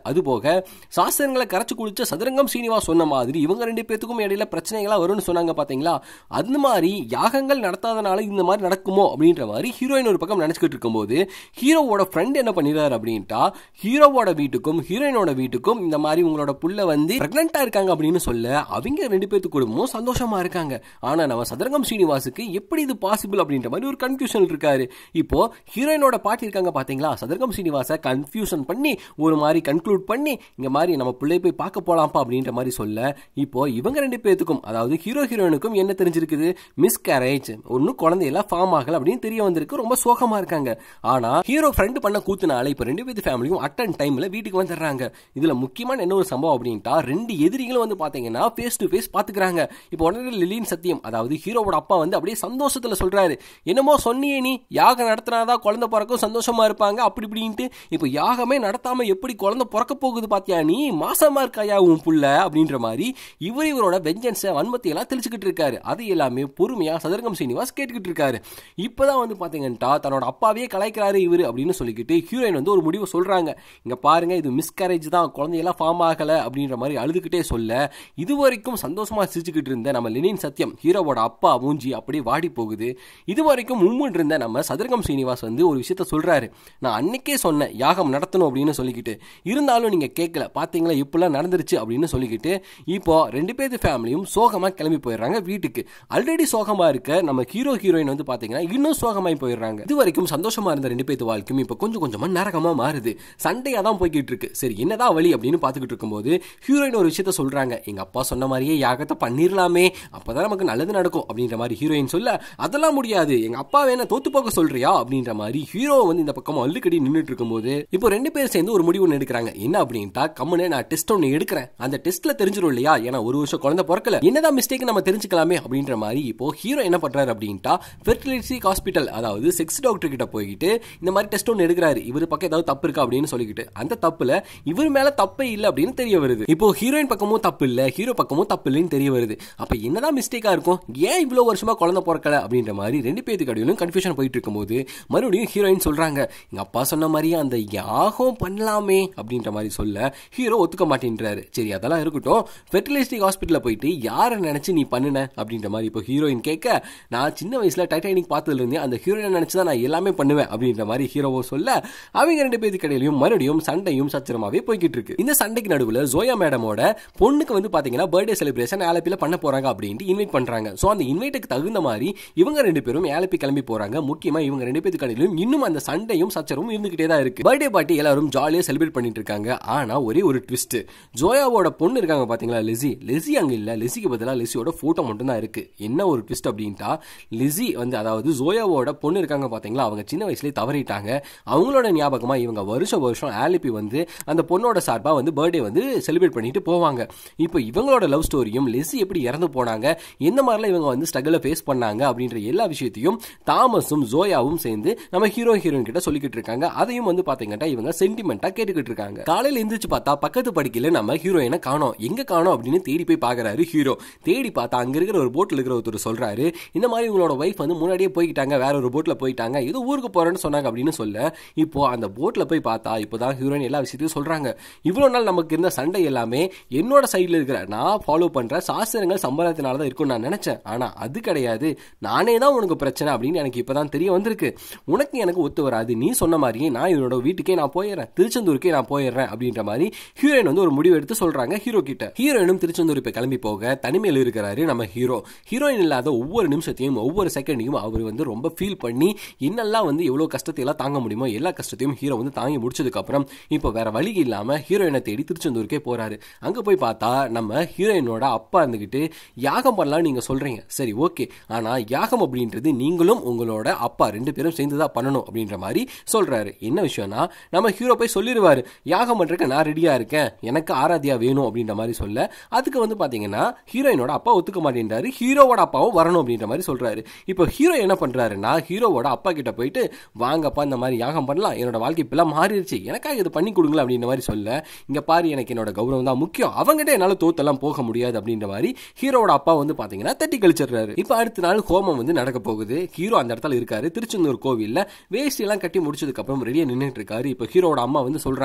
A: அது போக சாஸ்திரங்களை கரைச்சு குளிச்ச சதுரங்கம் சீனிவாஸ் சொன்ன மாதிரி இவங்க ரெண்டு பேத்துக்கும் இடையில பிரச்சனைகளா வரும்னு சொன்னாங்க பாத்தீங்களா அந்த மாதிரி யாகங்கள் நடத்தாதனால இந்த மாதிரி நடக்குமோ அப்படின்ற மாதிரி ஹீரோயின் ஒரு பக்கம் நினைச்சுக்கிட்டு இருக்கும்போது ஹீரோவோட ஃப்ரெண்ட் என்ன பண்ணிடுறாரு அப்படின்ட்டா ஹீரோவோட வீட்டுக்கும் ஹீரோயினோட வீட்டுக்கும் இந்த மாதிரி உங்களோட புள்ள வந்து பிரெக்னண்டா இருக்காங்க அப்படின்னு சொல்ல அவங்க ரெண்டு பேர்த்து குடும்பமும் சந்தோஷமா இருக்காங்க ஆனா நம்ம சதுரங்கம் ஸ்ரீனிவாசுக்கு எப்படி இது பாசிபிள் அப்படின்ற மாதிரி ஒரு கன்ஃபியூஷன் இருக்காரு இப்போ ஹீரோயினோட பாட்டி இருக்காங்க பாத்தீங்களா சதுரங்கம் ஸ்ரீனிவாச கன்ஃபியூஷன் பண்ணி ஒரு மாதிரி கன்க்ளூட் பண்ணி இங்க மாதிரி நம்ம பிள்ளை போய் பார்க்க போலாம்ப்பா அப்படின்ற மாதிரி சொல்ல இப்போ இவங்க ரெண்டு பேர்த்துக்கும் அதாவது ஹீரோ ஹீரோயினுக்கும் என்ன தெரிஞ்சிருக்குது மிஸ் கேரேஜ் ஒன்னும் குழந்தையெல்லாம் ஃபார்ம் ஆகல அப்படின்னு தெரிய வந்திருக்கு ரொம்ப சோகமா இருக்காங்க ஆனா ஹீரோ ஃப்ரெண்ட் பண்ண கூத்துனால இப்போ ரெண்டு பேர்த்து ஃபேமிலியும் அட் அண்ட் டைம்ல வீட்டுக்கு வந்துடுறாங்க இதுல முக்கியமான என்ன ஒரு சம்பவம் அப்படின்ட்டா ரெண்டு எதிரிகளும் வந்து பாத்தீங்கன்னா ஃபேஸ் டு ஃபேஸ் பாத்துக்கிறாங்க இப்போ உடனே லிலின் சத்தியம் அதாவது ஹீரோவோட அப்பா வந்து அப்படியே சந்தோஷத்துல சொல்றாரு என்னமோ சொன்னியே நீ யாகம் நடத்தினாதான் குழந்தை பிறக்கும் சந்தோஷமா இருப்பாங்க அப்படி இப்படின்ட்டு இப்போ யாகமே நடத்தாம எப்படி குழந்தை பிறக்க போகுது பாத்தியா நீ மாசமா இருக்காயா உன் புள்ள அப்படின்ற மாதிரி இவர் இவரோட வெஞ்சன்ஸை வன்மத்தை எல்லாம் தெளிச்சுக்கிட்டு இருக்காரு அது எல்லாமே பொறுமையா சதுரங்கம் சீனிவாஸ் கேட்டுக்கிட்டு இருக்காரு இப்பதான் வந்து பாத்தீங்கன்னா தன்னோட அப்பாவே கலாய்க்கிறாரு இவர் அப்படின்னு சொல்லிக்கிட்டு ஹீரோயின் வந்து ஒரு முடிவு சொல்றாங்க இங்க பாருங்க இது மிஸ்கரேஜ் தான் குழந்தையெல்லாம் ஃபார்ம் ஆகல அப்படின்ற மாதிரி அழுதுகிட்டே சொல்ல இது வரைக்கும் சந்தோஷமா சிரிச்சுக்கிட்டு இருந்த நம்ம லெனின் சத்தியம் ஹீரோவோட அப்பா மூஞ்சி அப்படியே வாடி போகுது இது வரைக்கும் உம்முன் இருந்த நம்ம சதுரகம் சீனிவாஸ் வந்து ஒரு விஷயத்த சொல்றாரு நான் அன்னைக்கே சொன்னேன் யாகம் நடத்தணும் அப்படின்னு சொல்லிக்கிட்டு இருந்தாலும் நீங்க கேட்கல பாத்தீங்களா இப்பெல்லாம் நடந்துருச்சு அப்படின்னு சொல்லிக்கிட்டு இப்போ ரெண்டு பேர்த்து ஃபேமிலியும் சோகமா கிளம்பி போயிடுறாங்க வீட்டுக்கு ஆல்ரெடி சோகமா இருக்க நம்ம ஹீரோ ஹீரோயின் வந்து பாத்தீங்கன்னா இன்னும் சோகமாய் போயிடுறாங்க இது வரைக்கும் சந்தோஷமா இருந்த ரெண்டு பேர்த்து வாழ்க்கையும் இப்போ கொஞ்சம் கொஞ்சமா நரகமா மாறுது சண்டையா தான் போய்கிட்டு இருக்கு சரி என்னதான் வழி அப்படின்னு பாத்துக்கிட்டு இருக்கும்போது ஹீரோயின் ஒரு விஷயத்த சொல்றாங்க எங்க அப்பா சொன்ன மாதிரியே யாகத்தை பண்ணிரலாமே அப்பதான் நமக்கு நல்லது நடக்கும் அப்படின்ற மாதிரி ஹீரோயின் சொல்ல அதெல்லாம் முடியாது எங்க அப்பா வேணா தோத்து போக சொல்றியா அப்படின்ற மாதிரி ஹீரோ வந்து இந்த பக்கம் அள்ளுக்கடி நின்றுட்டு இருக்கும்போது இப்போ ரெண்டு பேரும் சேர்ந்து ஒரு முடிவு ஒன்று எடுக்கிறாங்க என்ன அப்படின்ட்டா கம்முன்னு நான் டெஸ்ட் ஒன்று எடுக்கிறேன் அந்த டெஸ்ட்ல தெரிஞ்சிடும் இல்லையா ஏன்னா ஒரு வருஷம் குழந்தை பிறக்கல என்னதான் மிஸ்டேக் நம்ம தெரிஞ்சுக்கலாமே அப்படின்ற மாதிரி இப்போ ஹீரோ என்ன பண்றாரு அப்படின்ட்டா ஃபெர்டிலிட்டி ஹாஸ்பிட்டல் அதாவது செக்ஸ் டாக்டர் கிட்ட போயிட்டு இந்த மாதிரி டெஸ்ட் ஒன்று எடுக்கிறாரு இவர் பக்கம் ஏதாவது தப்பு இருக்கா அப்படின்னு சொல்லிக்கிட்டு அந்த தப்புல இவர் மேல தப்பே இல்லை அப்படின்னு தெரிய வருது இப்போ ஹீரோயின் பக்கமும் தப்பு இல்ல ஹீரோ பக்கமும் தப்பு இல்லைன்னு தெரிய வருது அப்ப என்னதான் மிஸ்டேக்கா இருக்கும் ஏன் இவ்வளவு வருஷமா குழந்தை பிறக்கல அப்படின்ற மாதிரி ரெண்டு பேருக்கு அடியிலும் கன்ஃபியூஷன் போயிட்டு இருக்கும்போது மறுபடியும் ஹீரோயின் சொல்றாங்க எங்க அப்பா சொன்ன மாதிரியே அந்த யாகம் பண்ணலாமே அப்படின்ற மாதிரி சொல்ல ஹீரோ ஒத்துக்க மாட்டேன்றாரு சரி அதெல்லாம் இருக்கட்டும் ஃபெர்டிலிஸ்டிக் ஹாஸ்பிட்டலில் போயிட்டு யாரை நினைச்சு நீ பண்ணுன அப்படின்ற மாதிரி இப்போ ஹீரோயின் கேட்க நான் சின்ன வயசுல டைட்டானிக் பார்த்ததுல இருந்தே அந்த ஹீரோயினை நினைச்சு தான் நான் எல்லாமே பண்ணுவேன் அப்படின்ற மாதிரி ஹீரோவோ சொல்ல அவங்க ரெண்டு பேருக்கு கடையிலையும் மறுபடியும் சண்டையும் சச்சரமாவே போய்கிட்டு இருக்கு இந்த சண்டைக்கு நடுவில் ஜோயா மேடமோட பொண்ணுக்கு வந்து பாத்தீங்கன்னா பர்த்டே செலிப்ரேஷன் ஆலப்பில பண்ண போறாங்க அப்படின்ட்டு இன்வைட் பண்றாங்க ஸோ அந்த இன்வைட்டுக்கு தகுந்த மாதிரி இவங்க ரெண்டு பேரும் ஆலப்பி கிளம்பி போறாங்க முக்கியமா இவங்க ரெண்டு பேருக்கு கடையிலும் இன்னும் அந்த சண்டையும் சச்சரவும் இருந்துகிட்டே தான் இருக்கு பர்த்டே பார்ட்டி எல்லாரும் ஜாலியா செலிப்ரேட் பண்ணிட்டு இருக்காங்க ஆனா ஒரே ஒரு ட்விஸ்ட் ஜோயாவோட பொண்ணு இருக்காங்க பாத்தீங்களா லெசி லெசி அங்க இல்ல லெசிக்கு பதிலாக லெசியோட போட்டோ மட்டும் தான் இருக்கு என்ன ஒரு ட்விஸ்ட் அப்படின்ட்டா லிசி வந்து அதாவது ஜோயாவோட பொண்ணு இருக்காங்க பாத்தீங்களா அவங்க சின்ன வயசுலயே தவறிட்டாங்க அவங்களோட ஞாபகமா இவங்க வருஷம் வருஷம் ஆலிப்பி வந்து அந்த பொண்ணோட சார்பா வந்து பர்த்டே வந்து செலிப்ரேட் பண்ணிட்டு போவாங்க இப்போ இவங்களோட லவ் ஸ்டோரியும் லெசி எப்படி இறந்து போனாங்க எந்த மாதிரிலாம் இவங்க வந்து ஸ்ட்ரகிளை ஃபேஸ் பண்ணாங்க அப்படின்ற எல்லா விஷயத்தையும் தாமஸும் ஜோயாவும் சேர்ந்து நம்ம ஹீரோ ஹீரோயின் கிட்ட சொல்லிக்கிட்டு இருக்காங்க அதையும் வந்து பாத்தீங்கன்னா இவங்க சென்டிமெண்டா கேட்டுக்கிட்டு இருக்காங்க காலையில எந்திரிச்சு பார்த்தா பக்கத்து படிக்கையில நம்ம ஹீரோயினை காணோம் எங்க காணோம் அப்படின்னு தேடி போய் பாக்குறாரு ஹீரோ தேடி பார்த்தா அங்க இருக்கிற ஒரு போட்ல இருக்கிற ஒருத்தர் சொல்றாரு இந்த மாதிரி உங்களோட ஒய்ஃப் வந்து முன்னாடியே போய்கிட்டாங்க வேற ஒரு போட்ல போயிட்டாங்க ஏதோ ஊருக்கு போறேன்னு சொன்னாங்க அப்படின்னு சொல்ல இப்போ அந்த போட்ல போய் பார்த்தா இப்போதான் ஹீரோயின் எல்லா விஷயத்தையும் சொல்றாங்க இவ்வளவு நாள் நமக்கு இருந்த சண்டை எல்லாமே என்னோட சைட்ல இருக்கிற நான் ஃபாலோ பண்ற சாஸ்திரங்கள் சம்பிரதாயத்தினால தான் இருக்கும்னு நான் நினைச்சேன் ஆனா அது கிடையாது நானே தான் உனக்கு பிரச்சனை அப்படின்னு எனக்கு இப்பதான் தெரிய வந்திருக்கு உனக்கு எனக்கு ஒத்து வராது நீ சொன்ன மாதிரியே நான் என்னோட வீட்டுக்கே நான் போயிடுறேன் திருச்செந்தூருக்கே நான் போயிடுறேன் அப்படின்ற மாதிரி ஹீரோயின் வந்து ஒரு முடிவு எடுத்து சொல்றாங்க ஹீரோ கிட்ட ஹீரோயினும் திருச்செந்தூர் இப்ப கிளம்பி போக தனிமையில் இருக்கிறாரு நம்ம ஹீரோ ஹீரோயின் இல்லாத ஒவ்வொரு நிமிஷத்தையும் ஒவ்வொரு செகண்டையும் அவர் வந்து ரொம்ப ஃபீல் பண்ணி என்னெல்லாம் வந்து எவ்வளவு கஷ்டத்தை எல்லாம் தாங்க முடியுமோ எல்லா கஷ்டத்தையும் ஹீரோ வந்து தாங்கி முடிச்சதுக்கு அப்புறம் இப்போ வேற வழி இல்லாம ஹீரோயினை தேடி திருச்செந்தூருக்கே போறாரு அங்க போய் பார்த்தா நம்ம ஹீரோயினோட அப்பா இருந்துகிட்டு யாகம் பண்ணலாம் நீங்க சொல்றீங்க சரி ஓகே ஆனா யாகம் அப்படின்றது நீங்களும் உங்களோட அப்பா ரெண்டு பேரும் சேர்ந்து தான் பண்ணணும் அப்படின்ற மாதிரி சொல்றாரு என்ன விஷயம்னா நம்ம ஹீரோ போய் சொல்லிடுவாரு யாகம் பண்றதுக்கு நான் ரெடியா இருக்கேன் எனக்கு ஆராத்தியா வேணும் அப்படின்ற மாதிரி சொல்ல அதுக்கு வந்து பாத்தீங்கன்னா ஹீரோயினோட அப்பா ஒத்துக்க மாட்டேன்றாரு ஹீரோவோட அப்பாவும் வரணும் அப்படின்ற மாதிரி சொல்றாரு இப்போ ஹீரோ என்ன பண்றாருன்னா ஹீரோவோட அப்பா கிட்ட போயிட்டு வாங்கப்பா இந்த மாதிரி யாகம் பண்ணலாம் என்னோட வாழ்க்கை இப்பெல்லாம் மாறிடுச்சு எனக்காக இது பண்ணி கொடுங்களா அப்படின்ற மாதிரி சொல்ல இங்க பாரு எனக்கு என்னோட கௌரவம் தான் முக்கியம் அவங்ககிட்ட என்னால தோத்தெல்லாம் போக முடியாது அப்படின்ற மாதிரி ஹீரோவோட அப்பா வந்து பாத்தீங்கன்னா தட்டி கழிச்சிடுறாரு இப்போ அடுத்த நாள் ஹோமம் வந்து நடக்க போகுது ஹீரோ அந்த இடத்துல இருக்காரு திருச்செந்தூர் கோவில்ல வேஷ்டி எல்லாம் கட்டி முடிச்சதுக்கு அப்புறம் ரெடியா நின்றுட்டு இருக்காரு இப்போ ஹீரோவோட அம்மா வந்து சொல்றாங்க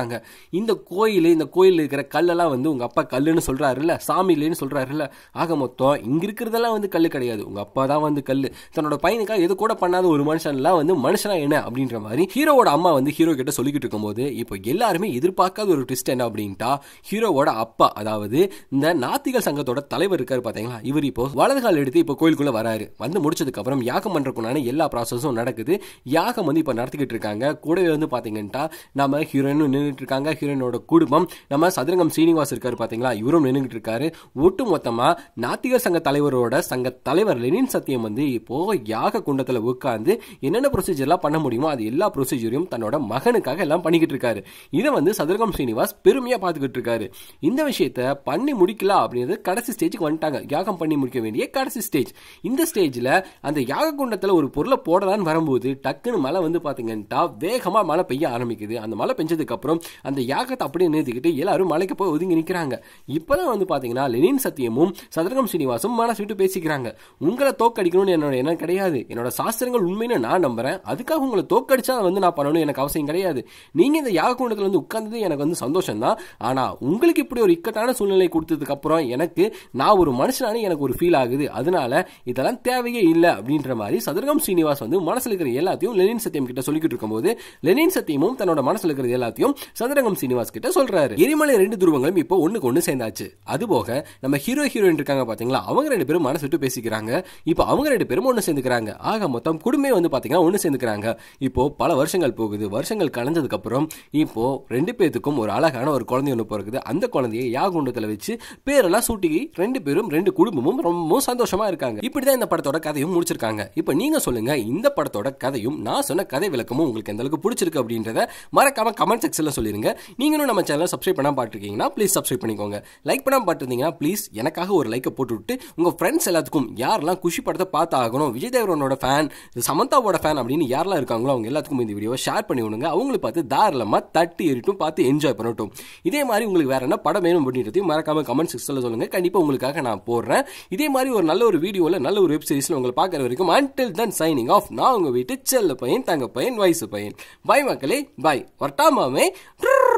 A: இந்த கோயில் இந்த கோயில் இருக்கிற கல்லெல்லாம் வந்து உங்க அப்பா கல்லுன்னு சொல்றாருல்ல சாமி இல்லைன்னு சொல்றாருல்ல ஆக மொத்தம் இங்க இருக்கிறதெல்லாம் வந்து கல்லு கிடையாது உங்க அப்பா தான் வந்து கல்லு தன்னோட பையனுக்காக எது கூட பண்ணாத ஒரு மனுஷன்லாம் வந்து மனுஷனா என்ன அப்படின்ற மாதிரி ஹீரோவோட அம்மா வந்து ஹீரோ கிட்ட சொல்லிக்கிட்டு இருக்கும்போது இப்போ எல்லாருமே எதிர்பார்க்காத ஒரு ட்விஸ்ட் என்ன அப்படின்ட்டா ஹீரோவோட அப்பா அதாவது இந்த நாத்திகள் சங்கத்தோட தலைவர் இருக்காரு பாத்தீங்களா இவர் இப்போ வலது கால் எடுத்து இப்போ கோயிலுக்குள்ள வராரு வந்து முடிச்சதுக்கு அப்புறம் யாகம் பண்றதுக்குண்டான எல்லா ப்ராசஸும் நடக்குது யாகம் வந்து இப்போ நடத்திக்கிட்டு இருக்காங்க கூடவே வந்து பாத்தீங்கன்னா நம்ம ஹீரோயினும் நின்றுட்டு இருக்காங்க ஹீரோயினோட குடும்பம் நம்ம சதுரங்கம் சீனிவாஸ் இருக்காரு பாத்தீங்களா இவரும் நின்றுட்டு இருக்காரு ஒட்டு மொத்தமா நாத்திகர் சங்க தலைவரோட சங்க தலைவர் லெனின் சத்தியம் வந்து இப்போ யாக குண்டத்துல உட்கார்ந்து என்னென்ன ப்ரொசீஜர்லாம் பண்ண முடியுமோ அது எல்லா ப்ரொசீஜரையும் தன்னோட மகனுக்காக எல்லாம் பண்ணிக்கிட்டு இருக்காரு இதை வந்து சதுரகம் ஸ்ரீனிவாஸ் பெருமையா பார்த்துக்கிட்டு இருக்காரு இந்த விஷயத்த பண்ணி முடிக்கலாம் அப்படின்றது கடைசி ஸ்டேஜுக்கு வந்துட்டாங்க யாகம் பண்ணி முடிக்க வேண்டிய கடைசி ஸ்டேஜ் இந்த ஸ்டேஜ்ல அந்த யாக குண்டத்துல ஒரு பொருளை போடலான்னு வரும்போது டக்குன்னு மழை வந்து பாத்தீங்கன்னா வேகமா மழை பெய்ய ஆரம்பிக்குது அந்த மழை பெஞ்சதுக்கு அப்புறம் அந்த யாகத்தை அப்படியே நிறுத்திக்கிட்டு எல்லாரும் மலைக்கு போய் ஒதுங்கி நிக்கிறாங்க இப்பதான் வந்து பாத்தீங்கன்னா லெனின் சத்தியமும் சதுரகம் ஸ்ரீனிவாசும் மனசு விட்டு பேசிக்கிறாங்க உங்களை தோக்கடிக்கணும்னு என்னோட எண்ணம் கிடையாது என்னோட சாஸ்திரங்கள் உண்மைன்னு நான் நம்புறேன் அதுக்காக உங்களை தோக்கடிச்சா வந்து நான் பண்ணணும் எனக்கு அவசியம் கிடையாது நீங்க இந்த யாக குண்டத்துல வந்து உட்கார்ந்தது எனக்கு வந்து சந்தோஷம் தான் ஆனா உங்களுக்கு இப்படி ஒரு இக்கட்டான சூழ்நிலை கொடுத்ததுக்கு அப்புறம் எனக்கு நான் ஒரு மனுஷனானே எனக்கு ஒரு ஃபீல் ஆகுது அதனால இதெல்லாம் தேவையே இல்லை அப்படின்ற மாதிரி சதுரகம் ஸ்ரீனிவாஸ் வந்து மனசுல இருக்கிற எல்லாத்தையும் லெனின் சத்தியம் கிட்ட சொல்லிக்கிட்டு இருக்கும்போது லெனின் சத்தியமும் தன்னோட மனசுல இருக்கிறது எல்லாத்தையும் சதுரங்கம் சீனிவாஸ் கிட்ட சொல்றாரு எரிமலை ரெண்டு துருவங்களும் இப்போ ஒண்ணுக்கு ஒண்ணு சேர்ந்தாச்சு அது போக நம்ம ஹீரோ ஹீரோயின் இருக்காங்க பாத்தீங்களா அவங்க ரெண்டு பேரும் மனசு விட்டு பேசிக்கிறாங்க இப்போ அவங்க ரெண்டு பேரும் ஒண்ணு சேர்ந்துக்கிறாங்க ஆக மொத்தம் குடும்பமே வந்து பாத்தீங்கன்னா ஒண்ணு சேர்ந்துக்கிறாங்க இப்போ பல வருஷங்கள் போகுது வருஷங்கள் கலைஞ்சதுக்கு அப்புறம் இப்போ ரெண்டு பேத்துக்கும் ஒரு அழகான ஒரு குழந்தை ஒன்று பிறகுது அந்த குழந்தையை யாகுண்டத்துல வச்சு பேரெல்லாம் சூட்டி ரெண்டு பேரும் ரெண்டு குடும்பமும் ரொம்பவும் சந்தோஷமா இருக்காங்க இப்படிதான் இந்த படத்தோட கதையும் முடிச்சிருக்காங்க இப்போ நீங்க சொல்லுங்க இந்த படத்தோட கதையும் நான் சொன்ன கதை விளக்கமும் உங்களுக்கு எந்த அளவுக்கு பிடிச்சிருக்கு அப்படின்றத மறக்காம கமெண்ட் செக்ஷன்ல சொல்லிருங்க நீங்களும் நம்ம சேனலை சப்ஸ்கிரைப் பண்ணாம பாத்துருக்கீங்கன்னா ப்ளீஸ் சப்ஸ்கிரைப் பண்ணிக்கோங்க லைக் பண்ணாம பார்த்துருந்தீங்கன்னா ப்ளீஸ் எனக்காக ஒரு லைக்கை போட்டு விட்டு உங்க ஃப்ரெண்ட்ஸ் எல்லாத்துக்கும் யாரெல்லாம் குஷி படத்தை பார்த்து ஆகணும் விஜய் தேவரனோட ஃபேன் சமந்தாவோட ஃபேன் அப்படின்னு யாரெல்லாம் இருக்காங்களோ அவங்க எல்லாத்துக்கும் இந்த வீடியோவை ஷேர் பண்ணி விடுங்க அவங்களுக்கு பார்த்து தாராளமா தட்டி ஏறிட்டும் பார்த்து என்ஜாய் பண்ணட்டும் இதே மாதிரி உங்களுக்கு வேற என்ன படம் வேணும் அப்படின்றதையும் மறக்காம கமெண்ட் செக்ஷன்ல சொல்லுங்க கண்டிப்பா உங்களுக்காக நான் போடுறேன் இதே மாதிரி ஒரு நல்ல ஒரு வீடியோல நல்ல ஒரு வெப் சீரிஸ்ல உங்களை பார்க்குற வரைக்கும் அன்டில் தன் சைனிங் ஆஃப் நான் உங்க வீட்டு செல்ல பையன் தங்க பையன் வயசு பையன் பாய் மக்களே பாய் வரட்டாமாமே